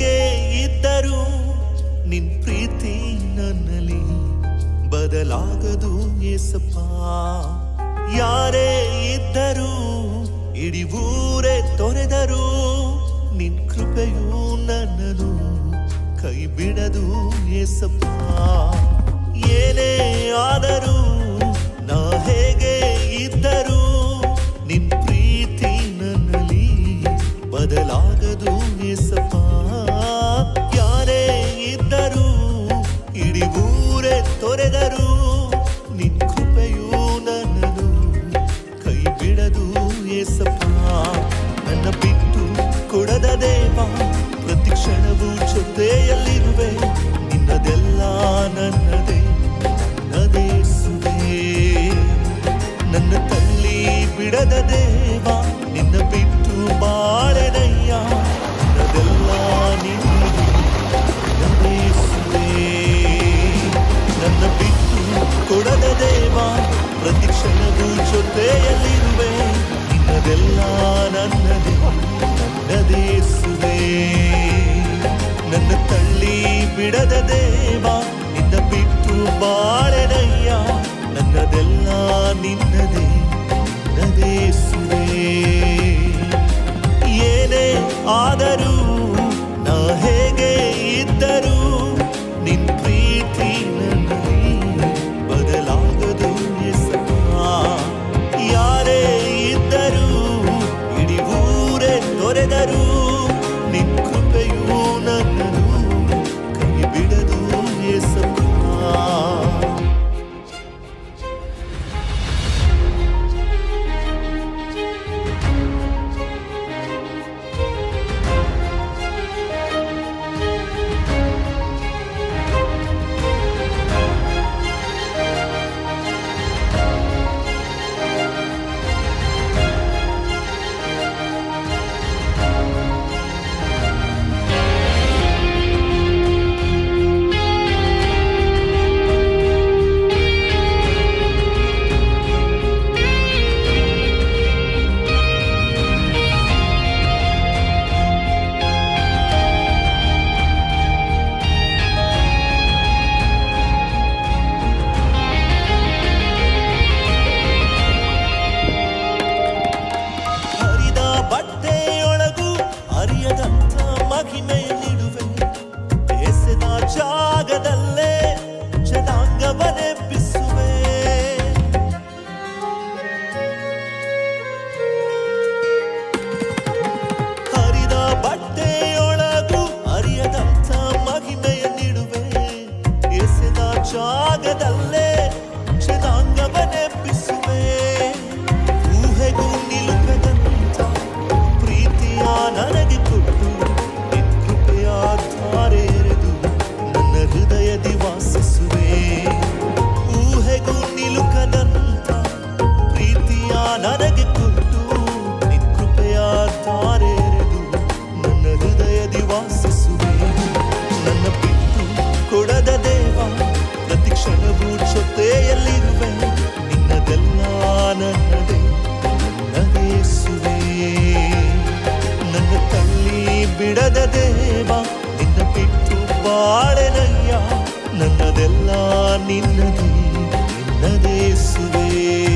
ಹೇಗೆ ಇದ್ದರೂ ನಿನ್ ಪ್ರೀತಿ ನನ್ನಲ್ಲಿ ಬದಲಾಗದು ಏಸಪ್ಪ ಯಾರೇ ಇದ್ದರೂ ಇಡೀ ಊರೇ ತೊರೆದರು ನಿನ್ ಕೃಪೆಯು ನನ್ನನು ಕೈ ಬಿಡದು ಏಸಪ್ಪ ಏನೇ ಆದರೂ ನಾ ಹೇಗೆ ಇದ್ದರೂ ನಿನ್ ಪ್ರೀತಿ ನನ್ನಲ್ಲಿ ಬದಲಾಗದು ಏಸಪ್ಪ ಯಾರೇ ಇದ್ದರೂ ಇಡೀ ಊರೇ ತೊರೆದರು ನಿನ್ ಕೃಪೆಯು ನನ್ನನು ಕೈ ಬಿಡದು ಏಸಪ್ಪ ನನ್ನ ಬಿಟ್ಟು ಕೊಡದ ದೇವ ಪ್ರತಿ ಕ್ಷಣವೂ ಜೊತೆಯಲ್ಲಿರುವೆ ನಿನ್ನದೆಲ್ಲ ನನ್ನದೇ ನನ್ನದೇ ಸುವೆ ನನ್ನ ತಳ್ಳಿ ಬಿಡದ ದೇವ ನಿನ್ನ ಬಿಟ್ಟು ಬಾಳೆನಯ್ಯ ನನ್ನದೆಲ್ಲ ನಿನ್ನದೇ ನನ್ನದೇ ಸುವೆ ನನ್ನ ಬಿಟ್ಟು ಕೊಡದ ದೇವ ಪ್ರತಿ ಕ್ಷಣವೂ ಜೊತೆಯಲ್ಲಿರುವೆ ನಿನ್ನದೆಲ್ಲ ನನ್ನದೇ ನನ್ನದೇ ಸುವೆ ನನ್ನ ತಳ್ಳಿ ಬಿಡದ ದೇವ ನಿನ್ನ ಬಿಟ್ಟು ಬಾಳೆನಯ್ಯ ನನ್ನದೆಲ್ಲ ನಿನ್ನದೇ ನಿನ್ನದೇ ಸುವೆ ಏನೇ ಆದರೂ ನಾ ಹೇಗೆ ಇದ್ದರೂ ನಿನ್ ಪ್ರೀತಿ ನನ್ನಲ್ಲಿ ಬದಲಾಗದು ಎಸಪ್ಪ ಯಾರೇ ಇದ್ದರೂ ಇಡೀ ಊರೇ ತೊರೆದರು ನಿನ್ ಕೃಪೆಯು ನನ್ನನು ಕೈ ಬಿಡದು ಎಸಪ್ಪ ಹರಿದ ಬಟ್ಟೆಯೊಳಗೂ ಅರಿಯದಂಥ ಮಹಿಮೆಯನ್ನಿಡುವೆ ಎಸೆದ ಜಾಗದಲ್ಲೇ ಜನಾಂಗವನೆಬ್ಬಿಸುವೆ ಹರಿದ ಬಟ್ಟೆಯೊಳಗೂ ಅರಿಯದಂಥ ಮಹಿಮೆಯನ್ನಿಡುವೆ ಎಸೆದ ಜಾಗದಲ್ಲೇ ಜನಾಂಗವನೆಬ್ಬಿಸುವೆ ಊಹೆಗೂ ನಿಲುಕದಂತ ಪ್ರೀತಿಯ ನನಗೆ ಕೊಟ್ಟು ನಿನ್ ಕೃಪೆಯ ಧಾರೆ ಎರೆದು ನನ್ನ ಹೃದಯದಿ ವಾಸಿಸುವೆ ಊಹೆಗೂ ನಿಲುಕದಂತ ಪ್ರೀತಿಯ ನನಗೆ ಕೊಟ್ಟು ನಿನ್ ಕೃಪೆಯ ಧಾರೆ ಎರೆದು ನನ್ನ ಹೃದಯದಿ ವಾಸಿಸುವೆ ನನ್ನ ಬಿಟ್ಟು ಕೊಡದ ದೇವ ಪ್ರತಿ ಕ್ಷಣವೂ ಜೊತೆಯಲ್ಲಿರುವೆ ನಿನ್ನದೆಲ್ಲ ನನ್ನದೇ ನನ್ನದೇ ಸುವೆ ನನ್ನ ತಳ್ಳಿ ಬಿಡದ ದೇವ ನಿನ್ನ ಬಿಟ್ಟು ಬಾಳೆನಯ್ಯ ನನ್ನದೆಲ್ಲ ನಿನ್ನದೇ ನಿನ್ನದೇ ಸುವೆ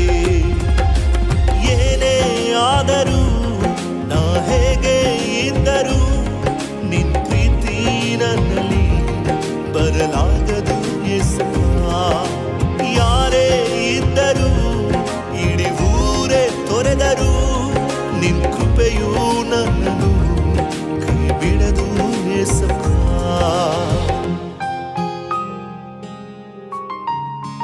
ಏನೇ ಆದರೂ ನಾ ಹೇಗೆ ಇದ್ದರೂ ನಿನ್ ಪ್ರೀತಿ ನನ್ನಲ್ಲಿ ಬರಲಾಗದು ಎಸಪ್ಪ ಯಾರೇ ಇದ್ದರೂ ಇಡೀ ಊರೇ ತೊರೆದರು ನಿನ್ ಕೃಪೆಯು ನನ್ನನು ಕೈ ಬಿಡದು ಎಸಪ್ಪ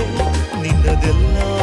ನಿನ್ನದೆಲ್ಲ